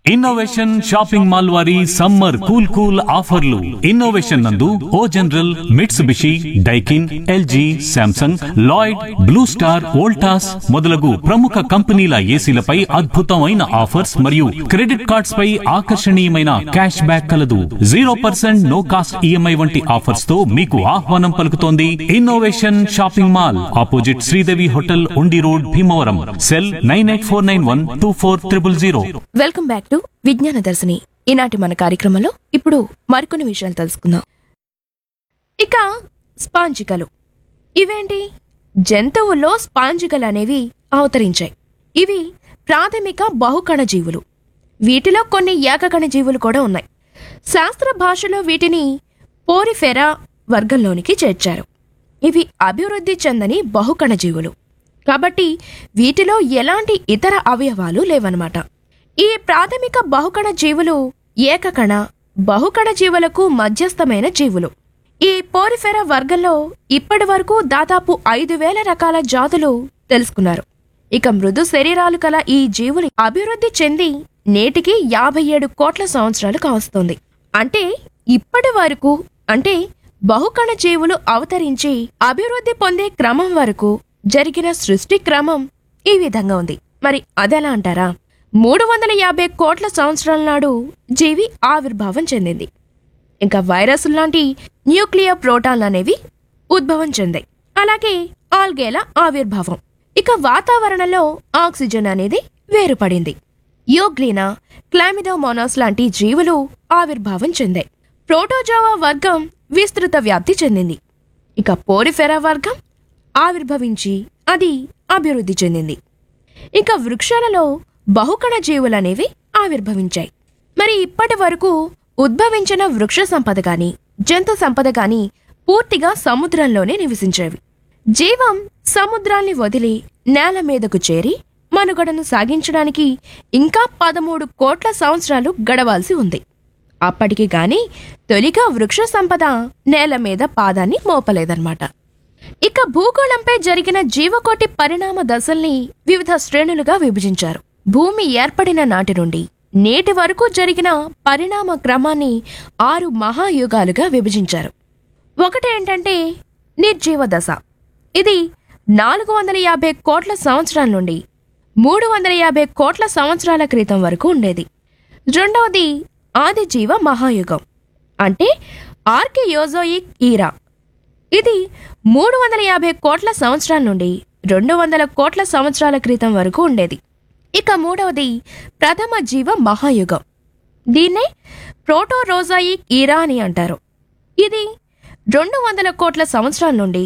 innovation shopping mall వారి summer cool cool ఆఫర్లు innovation నందు O General Mitsubishi Daikin LG Samsung Lloyd Blue Star Voltas మొదలగు ప్రముఖ కంపెనీల ఏసీలపై అద్భుతమైన ఆఫర్స్ మరియు క్రెడిట్ కార్డ్స్ పై ఆకర్షణీయమైన క్యాష్ బ్యాక్ కలదు zero percent no cost EMI వంటి ఆఫర్స్ తో మీకు ఆహ్వానం పలుకుతోంది innovation shopping mall opposite Sridevi hotel Undi road Bhimavaram cell nine eight four nine one two four triple zero welcome back to Vignana Darshini ఈనాటి మన కార్యక్రమంలో ఇప్పుడు మరికొన్ని విషయాలు తెలుసుకుందాం ఇక స్పాంజికలు ఇవేంటి జంతువుల్లో స్పాంజికలు అనేవి అవతరించాయి ఇవి ప్రాథమిక బహుకణ జీవులు వీటిలో కొన్ని ఏకకణ జీవులు కూడా ఉన్నాయి శాస్త్ర భాషలో వీటిని పోరిఫెరా వర్గంలోనికి చేర్చారు ఇవి అభివృద్ధి చెందని బహుకణ జీవులు కాబట్టి వీటిలో ఎలాంటి ఇతర అవయవాలు లేవన్నమాట ఈ ప్రాథమిక బహుకణ జీవులు ఏకకణ బహుకణ జీవులకు మధ్యస్థమైన జీవులు ఈ పోరిఫెరా వర్గంలో ఇప్పటి వరకు దాదాపు ఐదు వేల రకాల జాతులు తెలుసుకున్నారు ఇక మృదు శరీరాలు కల ఈ జీవులు అభివృద్ధి చెంది నేటికి యాభై ఏడు కోట్ల సంవత్సరాలు కావస్తోంది అంటే ఇప్పటి వరకు అంటే బహుకణ జీవులు అవతరించి అభివృద్ధి పొందే క్రమం వరకు జరిగిన సృష్టి క్రమం ఈ విధంగా ఉంది మరి అదెలా అంటారా మూడు వందల యాభై కోట్ల సంవత్సరాల నాడు జీవి ఆవిర్భావం చెందింది ఇంకా వైరస్ లాంటి న్యూక్లియర్ ప్రోటాన్లు అనేవి ఉద్భవం చెందాయి అలాగే ఆల్గేల ఆవిర్భావం ఇక వాతావరణంలో ఆక్సిజన్ అనేది వేరుపడింది యోగ్లీనా క్లామిడోమోనాస్ లాంటి జీవులు ఆవిర్భావం చెందాయి ప్రోటోజోవా వర్గం విస్తృత వ్యాప్తి చెందింది ఇక పోరిఫెరా వర్గం ఆవిర్భవించి అది అభివృద్ధి చెందింది ఇక వృక్షాలలో బహుకణ జీవులనేవి ఆవిర్భవించాయి మరి ఇప్పటి వరకు ఉద్భవించిన వృక్ష సంపద గాని జంతు సంపద గాని పూర్తిగా సముద్రంలోనే నివసించేవి జీవం సముద్రాల్ని వదిలి నేల మీదకు చేరి మనుగడను సాగించడానికి ఇంకా పదమూడు కోట్ల సంవత్సరాలు గడవాల్సి ఉంది అప్పటికి గాని తొలిగా వృక్ష సంపద నేల మీద పాదాన్ని మోపలేదన్నమాట ఇక భూగోళంపై జరిగిన జీవకోటి పరిణామ దశల్ని వివిధ శ్రేణులుగా విభజించారు భూమి ఏర్పడిన నాటి నుండి నేటి వరకు జరిగిన పరిణామ క్రమాన్ని ఆరు మహాయుగాలుగా విభజించారు ఒకటి ఏంటంటే నిర్జీవ దశ ఇది నాలుగు వందల యాభై కోట్ల సంవత్సరాల నుండి మూడు వందల యాభై కోట్ల సంవత్సరాల క్రితం వరకు ఉండేది రెండవది ఆది జీవ మహాయుగం అంటే ఆర్కియోజోయిక్ ఈరా ఇది మూడు వందల యాభై కోట్ల సంవత్సరాల నుండి రెండు వందల కోట్ల సంవత్సరాల క్రితం వరకు ఉండేది ఇక మూడవది ప్రథమ జీవ మహాయుగం దీన్నే ప్రోటోరోజాయిక్ ఈరా అని అంటారు ఇది రెండు వందల కోట్ల సంవత్సరాల నుండి